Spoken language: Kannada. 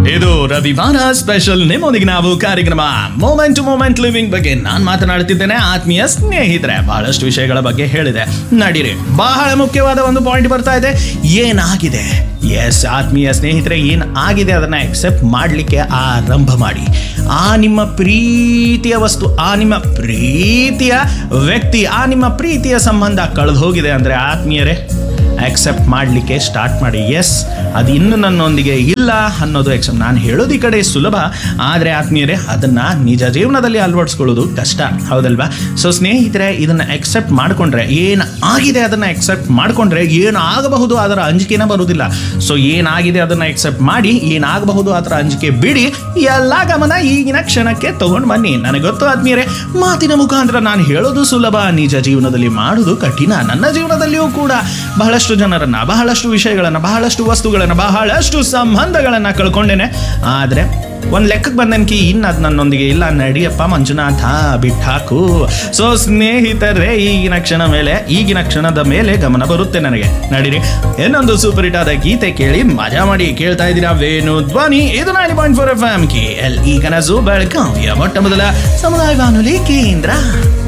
ಇದು ರವಿವಾರ ಸ್ಪೆಷಲ್ ನಿಮ್ಮೊಂದಿಗೆ ನಾವು ಕಾರ್ಯಕ್ರಮ ಮೂಮೆಂಟ್ ಟು ಮೂಮೆಂಟ್ ಲಿವಿಂಗ್ ಬಗ್ಗೆ ನಾನು ಮಾತನಾಡ್ತಿದ್ದೇನೆ ಆತ್ಮೀಯ ಸ್ನೇಹಿತರೆ ಬಹಳಷ್ಟು ವಿಷಯಗಳ ಬಗ್ಗೆ ಹೇಳಿದೆ ನಡೀರಿ ಬಹಳ ಮುಖ್ಯವಾದ ಒಂದು ಪಾಯಿಂಟ್ ಬರ್ತಾ ಇದೆ ಏನಾಗಿದೆ ಎಸ್ ಆತ್ಮೀಯ ಸ್ನೇಹಿತರೆ ಏನ್ ಆಗಿದೆ ಅದನ್ನ ಎಕ್ಸೆಪ್ಟ್ ಮಾಡಲಿಕ್ಕೆ ಆರಂಭ ಮಾಡಿ ಆ ನಿಮ್ಮ ಪ್ರೀತಿಯ ವಸ್ತು ಆ ನಿಮ್ಮ ಪ್ರೀತಿಯ ವ್ಯಕ್ತಿ ಆ ನಿಮ್ಮ ಪ್ರೀತಿಯ ಸಂಬಂಧ ಕಳೆದು ಹೋಗಿದೆ ಅಂದ್ರೆ ಆತ್ಮೀಯರೇ ಆಕ್ಸೆಪ್ಟ್ ಮಾಡಲಿಕ್ಕೆ ಸ್ಟಾರ್ಟ್ ಮಾಡಿ ಎಸ್ ಅದು ಇನ್ನು ನನ್ನೊಂದಿಗೆ ಇಲ್ಲ ಅನ್ನೋದು ಎಕ್ಸೆಪ್ಟ್ ನಾನು ಹೇಳೋದು ಈ ಕಡೆ ಸುಲಭ ಆದರೆ ಆತ್ಮೀಯರೇ ಅದನ್ನು ನಿಜ ಜೀವನದಲ್ಲಿ ಅಳವಡಿಸ್ಕೊಳ್ಳೋದು ಕಷ್ಟ ಹೌದಲ್ವಾ ಸೊ ಸ್ನೇಹಿತರೆ ಇದನ್ನು ಎಕ್ಸೆಪ್ಟ್ ಮಾಡಿಕೊಂಡ್ರೆ ಏನು ಆಗಿದೆ ಅದನ್ನು ಎಕ್ಸೆಪ್ಟ್ ಮಾಡಿಕೊಂಡ್ರೆ ಏನು ಆಗಬಹುದು ಅದರ ಅಂಜಿಕೆನ ಬರುವುದಿಲ್ಲ ಸೊ ಏನಾಗಿದೆ ಅದನ್ನು ಎಕ್ಸೆಪ್ಟ್ ಮಾಡಿ ಏನಾಗಬಹುದು ಅದರ ಅಂಜಿಕೆ ಬಿಡಿ ಎಲ್ಲ ಗಮನ ಈಗಿನ ಕ್ಷಣಕ್ಕೆ ತಗೊಂಡು ಬನ್ನಿ ನನಗೆ ಗೊತ್ತು ಆತ್ಮೀಯರೇ ಮಾತಿನ ಮುಖಾಂತರ ನಾನು ಹೇಳೋದು ಸುಲಭ ನಿಜ ಜೀವನದಲ್ಲಿ ಮಾಡೋದು ಕಠಿಣ ನನ್ನ ಜೀವನದಲ್ಲಿಯೂ ಕೂಡ ಬಹಳಷ್ಟು ಜನರನ್ನ ಬಹಳಷ್ಟು ವಿಷಯಗಳನ್ನ ಬಹಳಷ್ಟು ವಸ್ತುಗಳನ್ನ ಬಹಳಷ್ಟು ಸಂಬಂಧಗಳನ್ನ ಕಳ್ಕೊಂಡೇನೆ ಆದ್ರೆ ಒಂದ್ ಲೆಕ್ಕಕ್ಕೆ ಬಂದನ್ಕಿ ಇನ್ನು ಅದು ನನ್ನೊಂದಿಗೆ ಇಲ್ಲ ನಡಿಯಪ್ಪ ಮಂಜುನಾಥ ಬಿಟ್ಟಾಕು ಸೊ ಸ್ನೇಹಿತರೆ ಈಗಿನ ಕ್ಷಣ ಮೇಲೆ ಈಗಿನ ಕ್ಷಣದ ಮೇಲೆ ಗಮನ ಬರುತ್ತೆ ನನಗೆ ನಡೀರಿ ಇನ್ನೊಂದು ಸೂಪರ್ ಹಿಟ್ ಆದ ಗೀತೆ ಕೇಳಿ ಮಜಾ ಮಾಡಿ ಕೇಳ್ತಾ ಇದ್ದೀರಾ ವೇಣು ಧ್ವನಿ ಇದು nine point four F M K L ಈ ಕನಸು ಬೆಳಗಾವಿಯ ಮೊಟ್ಟ ಮೊದಲ ಸಮುದಾಯ ಬಾನುಲಿ ಕೇಂದ್ರ